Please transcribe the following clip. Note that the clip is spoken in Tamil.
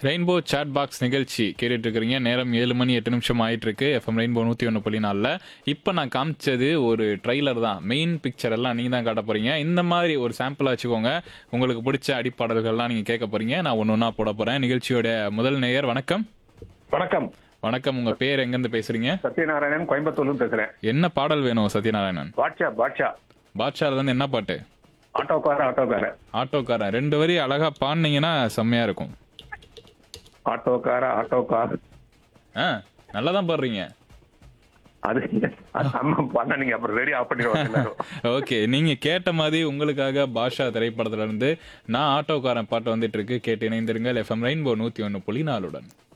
ரெயின்போ சாட் பாக்ஸ் நிகழ்ச்சி கேட்டுட்டு இருக்கிறீங்க நேரம் ஏழு மணி எட்டு நிமிஷம் ஆயிட்டு இருக்கு எஃப்எம் ரெயின்போ நூற்றி ஒன்று புள்ளி நாலில் இப்போ நான் காமிச்சது ஒரு ட்ரைலர் தான் மெயின் பிக்சர் எல்லாம் நீங்கள் தான் காட்ட போறீங்க இந்த மாதிரி ஒரு சாம்பிள் வச்சுக்கோங்க உங்களுக்கு பிடிச்ச அடிப்பாடல்கள்லாம் நீங்கள் கேட்க போறீங்க நான் ஒன்று ஒன்றா போட போகிறேன் நிகழ்ச்சியோட முதல் நேயர் வணக்கம் வணக்கம் வணக்கம் உங்கள் பேர் எங்கேருந்து பேசுறீங்க சத்யநாராயணன் கோயம்புத்தூர்ல பேசுறேன் என்ன பாடல் வேணும் சத்யநாராயணன் பாட்ஷா பாட்ஷா பாட்ஷால இருந்து என்ன பாட்டு ஆட்டோக்கார ஆட்டோக்கார ஆட்டோக்காரன் ரெண்டு வரி அழகா பாடினீங்கன்னா செம்மையா இருக்கும் ஆட்டோக்கார ஆட்டோக்கார் ஆ நல்லா தான் பாடுறீங்க அது அது அம்மா பண்ண நீங்க அப்புறம் ரெடி ஆஃப் பண்ணிடுவாங்க ஓகே நீங்க கேட்ட மாதிரி உங்களுக்காக பாஷா திரைப்படத்துல இருந்து நான் ஆட்டோக்காரன் பாட்டு வந்துட்டு இருக்கு கேட்டு இணைந்திருங்கள் எஃப்எம் ரெயின்போ நூத்தி ஒன்னு புள்ளி நாலுடன்